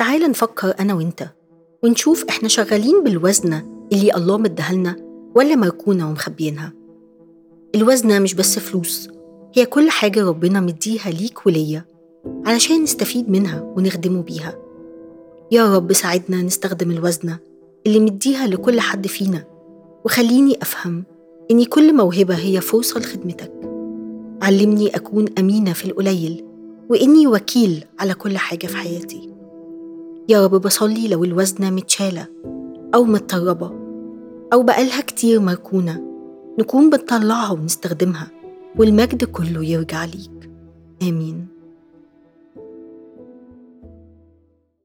تعال نفكر أنا وإنت ونشوف إحنا شغالين بالوزنة اللي الله مديها ولا مركونة ومخبيينها الوزنة مش بس فلوس هي كل حاجة ربنا مديها ليك وليا علشان نستفيد منها ونخدمه بيها يا رب ساعدنا نستخدم الوزنة اللي مديها لكل حد فينا وخليني أفهم إن كل موهبة هي فرصة لخدمتك علمني أكون أمينة في القليل وإني وكيل على كل حاجة في حياتي يا رب بصلي لو الوزنة متشالة أو متطربة أو بقالها كتير مركونة نكون بنطلعها ونستخدمها والمجد كله يرجع ليك آمين